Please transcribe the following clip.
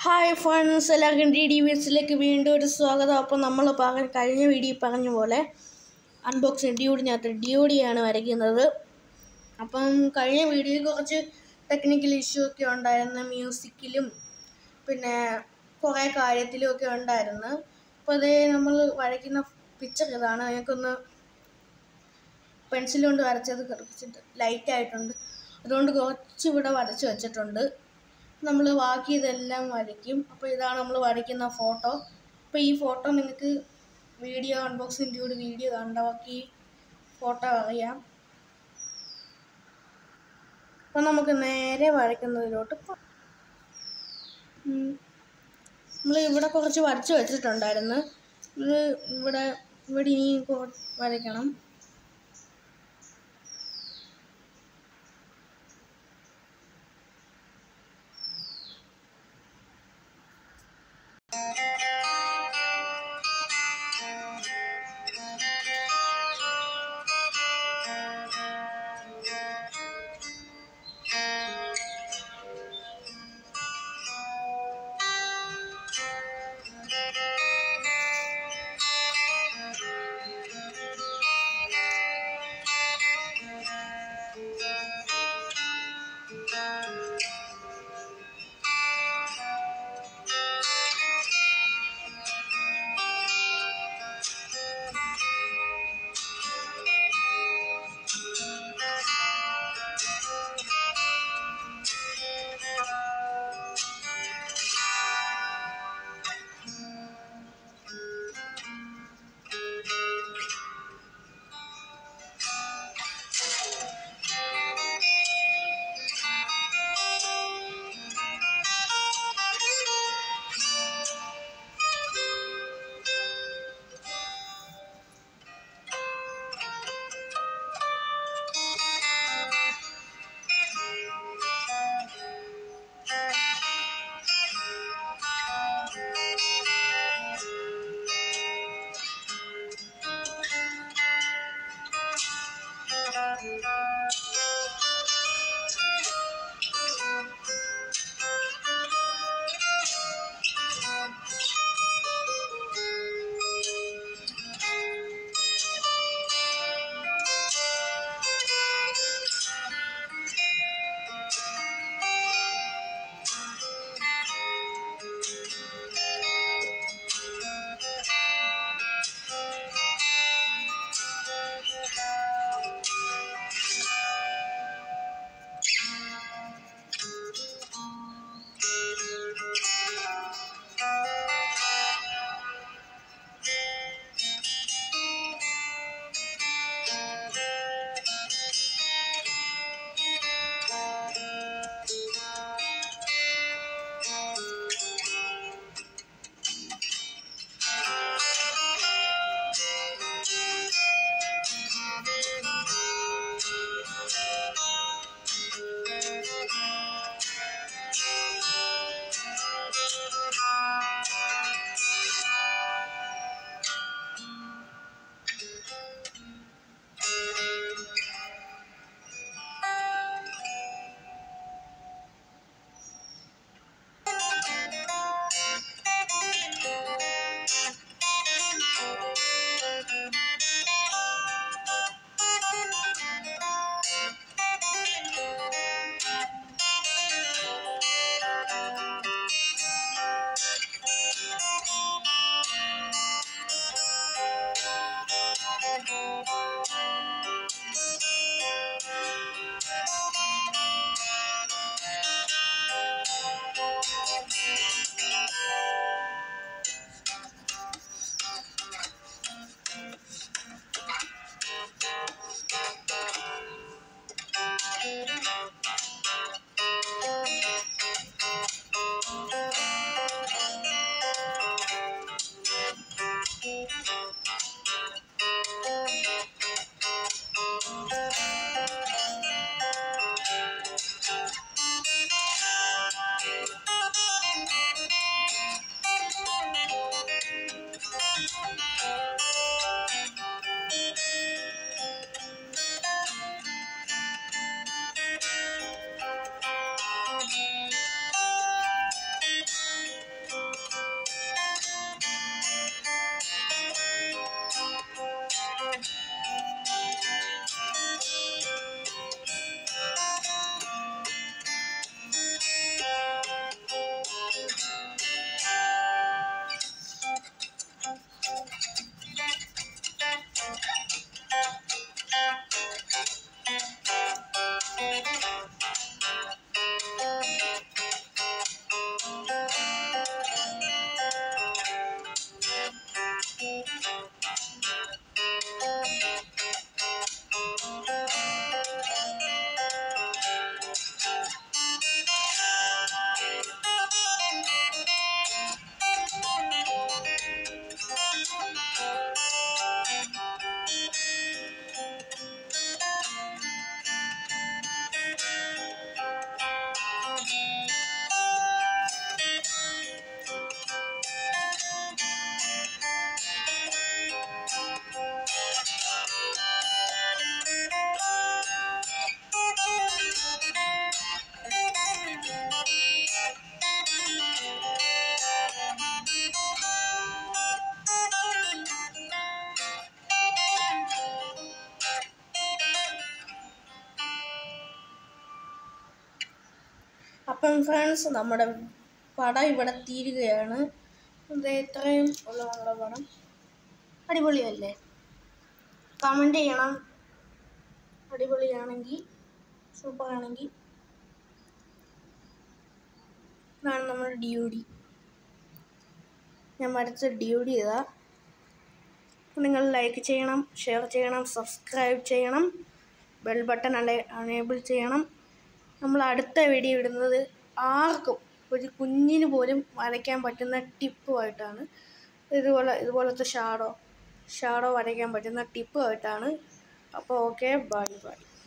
hi friends എല്ലാവർക്കും D D വിസിലേക്ക് വീണ്ടും ഒരു സ്വാഗതം അപ്പോൾ നമ്മൾ പറഞ്ഞ കഴിഞ്ഞ വീഡിയോ പറഞ്ഞ പോലെ അൺബോക്സിങ് ഡ്യൂഡിനകത്ത് ഡ്യൂഡിയാണ് വരയ്ക്കുന്നത് അപ്പം കഴിഞ്ഞ വീഡിയോയിൽ കുറച്ച് ടെക്നിക്കൽ ഇഷ്യൂ ഒക്കെ ഉണ്ടായിരുന്നു മ്യൂസിക്കിലും പിന്നെ കുറേ കാര്യത്തിലും ഒക്കെ ഉണ്ടായിരുന്നു അപ്പോൾ അതേ നമ്മൾ വരയ്ക്കുന്ന പിക്ചർ ഇതാണ് ഞങ്ങൾക്കൊന്ന് പെൻസിൽ കൊണ്ട് വരച്ചത് കുറച്ചിട്ട് ലൈറ്റ് ആയിട്ടുണ്ട് അതുകൊണ്ട് കുറച്ച് ഇവിടെ വരച്ച് വെച്ചിട്ടുണ്ട് നമ്മൾ ബാക്കി ഇതെല്ലാം വരയ്ക്കും അപ്പോൾ ഇതാണ് നമ്മൾ വരയ്ക്കുന്ന ഫോട്ടോ അപ്പോൾ ഈ ഫോട്ടോ നിങ്ങൾക്ക് വീഡിയോ അൺബോക്സിങ് ഡ്യൂഡ് വീഡിയോ കണ്ട ബാക്കി ഫോട്ടോ അറിയാം അപ്പോൾ നമുക്ക് നേരെ വരയ്ക്കുന്നതിലോട്ട് നമ്മൾ ഇവിടെ കുറച്ച് വരച്ച് വെച്ചിട്ടുണ്ടായിരുന്നു ഇത് ഇവിടെ ഇവിടെ ഇനി കൊ- വരയ്ക്കണം അപ്പം ഫ്രണ്ട്സ് നമ്മുടെ പടം ഇവിടെ തീരുകയാണ് ഇത് ഇത്രയും ഉള്ള നമ്മുടെ പടം അടിപൊളിയല്ലേ കമൻറ്റ് ചെയ്യണം അടിപൊളിയാണെങ്കിൽ സൂപ്പറാണെങ്കിൽ ഇതാണ് നമ്മുടെ ഡ്യൂഡി ഞാൻ വരച്ച ഡ്യൂഡി ഇതാ നിങ്ങൾ ലൈക്ക് ചെയ്യണം ഷെയർ ചെയ്യണം സബ്സ്ക്രൈബ് ചെയ്യണം ബെൽ ബട്ടൺ അല്ലെ അനേബിൾ ചെയ്യണം നമ്മൾ അടുത്ത വീഡിയോ ഇടുന്നത് ആർക്കും ഒരു കുഞ്ഞിന് പോലും വരയ്ക്കാൻ പറ്റുന്ന ടിപ്പുമായിട്ടാണ് ഇതുപോലെ ഇതുപോലത്തെ ഷാഡോ ഷാഡോ വരയ്ക്കാൻ പറ്റുന്ന ടിപ്പുമായിട്ടാണ് അപ്പോൾ ഓക്കെ ബൈ ബൈ